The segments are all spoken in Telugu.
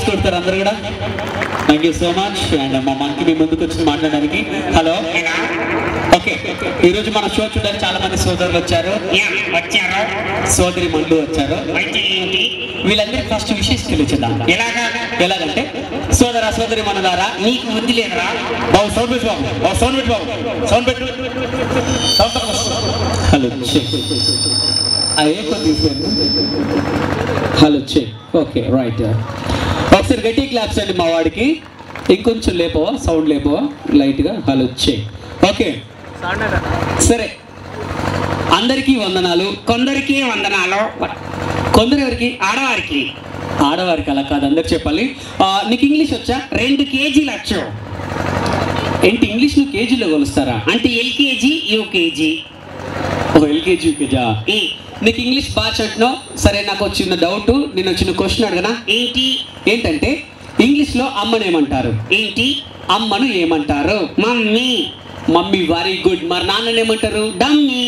కొడతారు అందరు కూడా thank you so much and మా మనకి మీ ముందుకు వచ్చి మాట్లాడడానికి హలో ఎలా ఓకే ఈరోజు మన షో చూడడానికి చాలా మంది సోదరులు వచ్చారు ఏం వచ్చారు సోదరి మండు వచ్చారు అయితే ఏంటి వీళ్ళందరికీ ఫస్ట్ విషయం తెలియచేద్దాం ఎలాగా ఎలాగంటే సోదర సోదరి మనదారా నీకు బుద్ధి లేదురా బాబు సౌండ్ పెట్టు బాబు బాబు సౌండ్ పెట్టు బాబు సౌండ్ పెట్టు సౌండ్ తక్కువ హలో చెక్ అయ్యే కొద్ది హలో చెక్ ఓకే రైట్ ఒకసారి గట్టి క్లాప్స్ అండి మా వాడికి ఇంకొంచెం లేపవా సౌండ్ లేపవా లైట్గా హలో చెక్ ఓకే సరే అందరికీ వందనాలు కొందరికి వందనాలు కొందరు ఎవరికి ఆడవారికి ఆడవారికి అలా కాదు అందరికి చెప్పాలి ఆ, నీకు ఇంగ్లీష్ వచ్చా రెండు కేజీలు వచ్చు ఏంటి ఇంగ్లీష్ నువ్వు కేజీలో కొలుస్తారా అంటే ఎల్కేజీ యూకేజీ ఓ ఎల్కేజీ యూకేజా ఈ నీకు ఇంగ్లీష్ బాగా చెట్టినావు సరే నాకు వచ్చిన డౌట్ నేను వచ్చిన క్వశ్చన్ అడగనా ఏంటి ఏంటంటే ఇంగ్లీష్లో అమ్మను ఏమంటారు ఏంటి అమ్మను ఏమంటారు మమ్మీ మమ్మీ వెరీ గుడ్ మరి నాన్నని ఏమంటారు డమ్మీ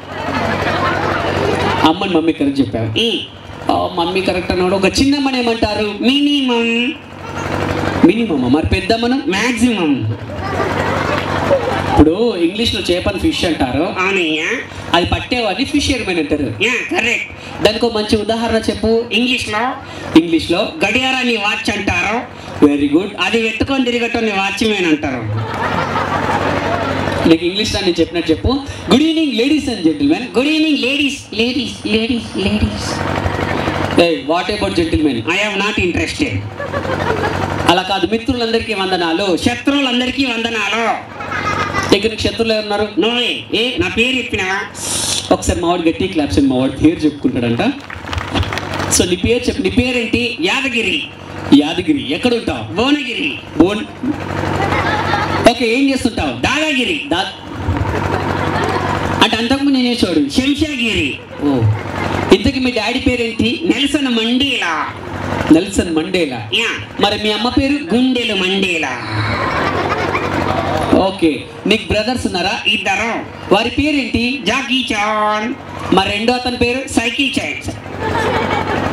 అమ్మని మమ్మీ కరెక్ట్ చెప్పారు ఈ ఆ, మమ్మీ కరెక్ట్ అన్నాడు ఒక చిన్నమ్మని ఏమంటారు మినిమం మినిమమ్ మరి పెద్దమ్మను మాక్సిమం ఇప్పుడు ఇంగ్లీష్లో చేపని ఫిష్ అంటారు అవునయ్యా అది పట్టేవాడిని ఫిషర్మెన్ అంటారు యా కరెక్ట్ దానికి ఒక మంచి ఉదాహరణ చెప్పు ఇంగ్లీష్లో ఇంగ్లీష్లో గడియారాన్ని వాచ్ అంటారు వెరీ గుడ్ అది ఎత్తుకొని తిరిగటోని వాచ్మెన్ అంటారు నీకు ఇంగ్లీష్ అని చెప్పినట్టు చెప్పు good evening ladies and gentlemen good evening ladies ladies ladies ladies what about gentlemen I have not interested అలా కాదు మిత్రులందరికీ వందనాలు శత్రువులందరికీ వందనాలు ఇక్కడ నీకు శత్రువులు ఎవరు ఉన్నారు నువ్వే ఏ నా పేరు చెప్పినావా ఒకసారి మావాడు గట్టి క్లాప్స్ అని మావాడు పేరు చెప్పుకుంటాడంట సో నీ పేరు చెప్పు నీ పేరేంటి యాదగిరి యాదగిరి ఎక్కడ ఉంటావు భువనగిరి బోన్ ఓకే ఏం చేస్తుంటావు దాదాగిరి దా అంటే అంతకుముందు నేను చేసేవాడు శంషాగిరి ఓ ఇంతకీ మీ డాడీ పేరేంటి Nelson Mandela Nelson Mandela yeah మరి మీ అమ్మ పేరు గుండెలు మండేలా ఓకే నీకు బ్రదర్స్ ఉన్నారా ఇద్దరు వారి పేరేంటి జాకీ చాన్ మరి రెండో అతని పేరు సైకిల్ చైన్స్